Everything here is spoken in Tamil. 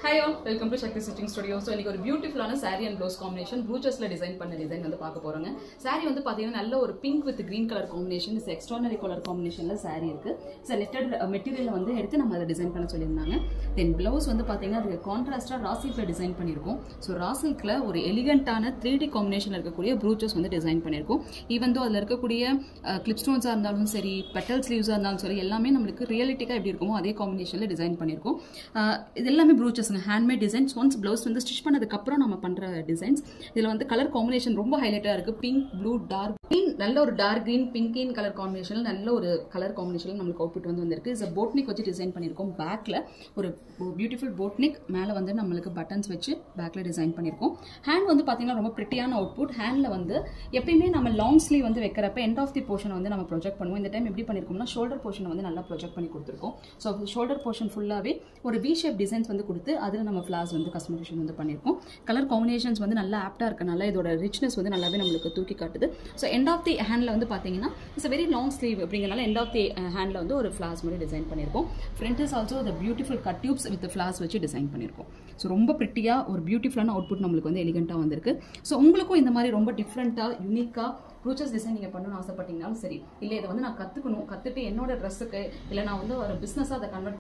hi all welcome to Shakti stitching studio so இன்னைக்கு ஒரு பியூட்டிஃபுல்லான saree அண்ட் ப்ளவுஸ் காம்பினேஷன் ப்ரூச்சஸ்ல டிசைன் பண்ண டிசைன் வந்து பார்க்க போறோங்க saree வந்து பார்த்தீங்கன்னா நல்ல ஒரு pink with green colour combination is extraordinary colour காம்பினேஷன்ல saree இருக்கு ஸோ நெட்டட் மெட்டீரியல் வந்து எடுத்து நம்ம அதை டிசைன் பண்ண சொல்லியிருந்தாங்க தென் ப்ளவுஸ் வந்து பார்த்தீங்கன்னா அதுக்கு கான்ட்ராஸ்டாக ராசில்கில் டிசைன் பண்ணியிருக்கோம் ஸோ ராசில்கில் ஒரு எலிகண்டான த்ரீ டி காம்பினேஷன் இருக்கக்கூடிய ப்ரூச்சஸ் வந்து டிசைன் பண்ணியிருக்கோம் ஈவன் தோ அதில் இருக்கக்கூடிய கிளிப் ஸ்டோன்ஸாக இருந்தாலும் சரி பெட்டல் ஸ்லீவ்ஸாக இருந்தாலும் சரி எல்லாமே நம்மளுக்கு ரியலிட்டிக்காக எப்படி இருக்குமோ அதே காம்பினேஷனில் டிசைன் பண்ணியிருக்கோம் அஹ் இது எல்லாமே ப்ரூச்சஸ்ங்க ஹேண்ட்மேட் டிசைன்ஸ் ஒன்ஸ் ப்ளவுஸ் வந்து ஸ்டிச் பண்ணதுக்கப்புறம் நம்ம பண்ணுற டிசைன்ஸ் இதில் வந்து கலர் காம்பினேஷன் ரொம்ப ஹைலைட்டாக இருக்குது பிங்க் ப்ளூ டார்க் க்ரீன் நல்ல ஒரு டார்க் க்ரீன் பிங்கின் கலர் காம்பினேஷனில் நல்ல ஒரு கலர் காம்பினேஷனில் நம்மளுக்கு அவுட்புட் வந்து வந்திருக்கு இஸ் போட்னிக் வச்சு டிசைன் பண்ணியிருக்கோம் பேக்கில் ஒரு பியூட்டிஃபுல் போட்னிக் மேலே வந்து நம்மளுக்கு பட்டன்ஸ் வச்சு பேக்கில் டிசைன் பண்ணியிருக்கோம் ஹேண்ட் வந்து பார்த்தீங்கன்னா ரொம்ப ப்ரிட்டியான அவுட்புட் ஹேண்டில் வந்து எப்பயுமே நம்ம லாங் ஸ்லீவ் வந்து வைக்கிறப்ப எண்ட் ஆஃப் தி போர்ஷன் வந்து நம்ம ப்ரொஜெக்ட் பண்ணுவோம் இந்த டைம் எப்படி பண்ணியிருக்கோம்னா ஷோல்டர் போர்ஷனை வந்து நல்லா ப்ரொஜெக்ட் பண்ணி கொடுத்துருக்கோம் ஸோ ஷோல்டர் போர்ஷன் ஃபுல்லாகவே ஒரு வி ஷேப் டிசைன்ஸ் வந்து கொடுத்து அதில் நம்ம ஃப்ளாஸ் வந்து கஸ்டமைசேஷன் வந்து பண்ணியிருக்கோம் கலர் காம்பினேஷன்ஸ் வந்து நல்லா ஆப்டாக இருக்கனால இதோட ரிச்னஸ் வந்து நல்லாவே நம்மளுக்கு தூக்கி காட்டுது so end of the handle வந்து பார்த்தீங்கன்னா இட்ஸ் வெரி லாங் ஸ்லீவ் அப்படிங்கிறனால எண்ட் ஆஃப் தி ஹேண்டில் வந்து ஒரு ஃப்ளாஸ் மாதிரி டிசைன் பண்ணியிருக்கோம் front is also the beautiful cut tubes with floss வச்சு டிசைன் பண்ணியிருக்கோம் ஸோ ரொம்ப ப்ரிட்டியாக ஒரு பியூட்டிஃபுல்லான அவுட்புட் நம்மளுக்கு வந்து எலிகண்ட்டாக வந்திருக்கு ஸோ உங்களுக்கும் இந்த மாதிரி ரொம்ப டிஃப்ரெண்ட்டாக யூனிக்காக ப்ரூச்சஸ் டிசைன் நீங்கள் பண்ணணும்னு ஆசைப்பட்டீங்கனாலும் சரி இல்லை இதை வந்து நான் கற்றுக்கணும் கற்றுட்டு என்னோட ட்ரெஸ்ஸுக்கு இல்லை நான் வந்து ஒரு பிஸ்னஸாக அதை கன்வெர்ட்